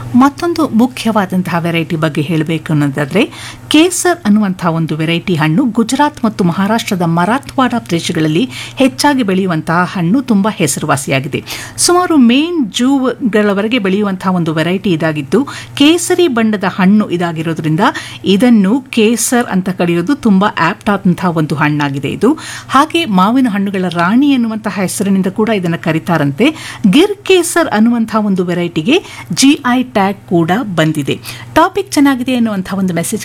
ಮತ್ತೊಂದು ಮುಖ್ಯವಾದಂತಹ ವೆರೈಟಿ ಬಗ್ಗೆ ಹೇಳಬೇಕು ಅನ್ನೋದಾದ್ರೆ ಕೇಸರ್ ಅನ್ನುವಂತಹ ಒಂದು ವೆರೈಟಿ ಹಣ್ಣು ಗುಜರಾತ್ ಮತ್ತು ಮಹಾರಾಷ್ಟ್ರದ ಮರಾಠ್ವಾಡ ಪ್ರದೇಶಗಳಲ್ಲಿ ಹೆಚ್ಚಾಗಿ ಬೆಳೆಯುವಂತಹ ಹಣ್ಣು ತುಂಬಾ ಹೆಸರುವಾಸಿಯಾಗಿದೆ ಸುಮಾರು ಮೇನ್ ಜೂಗಳವರೆಗೆ ಬೆಳೆಯುವಂತಹ ಒಂದು ವೆರೈಟಿ ಇದಾಗಿದ್ದು ಕೇಸರಿ ಬಣ್ಣದ ಹಣ್ಣು ಇದಾಗಿರೋದ್ರಿಂದ ಇದನ್ನು ಕೇಸರ್ ಅಂತ ಕರೆಯೋದು ತುಂಬಾ ಆಪ್ಟ್ ಆದಂತಹ ಒಂದು ಹಣ್ಣಾಗಿದೆ ಇದು ಹಾಗೆ ಮಾವಿನ ಹಣ್ಣುಗಳ ರಾಣಿ ಎನ್ನುವಂತಹ ಹೆಸರಿನಿಂದ ಕೂಡ ಇದನ್ನು ಕರೀತಾರಂತೆ ಗಿರ್ ಕೇಸರ್ ಅನ್ನುವಂತಹ ಒಂದು ವೆರೈಟಿಗೆ ಜಿಐ ಟ್ಯಾಗ್ ಕೂಡ ಬಂದಿದೆ ಟಾಪಿಕ್ ಚೆನ್ನಾಗಿದೆ ಅನ್ನುವಂತಹ ಒಂದು ಮೆಸೇಜ್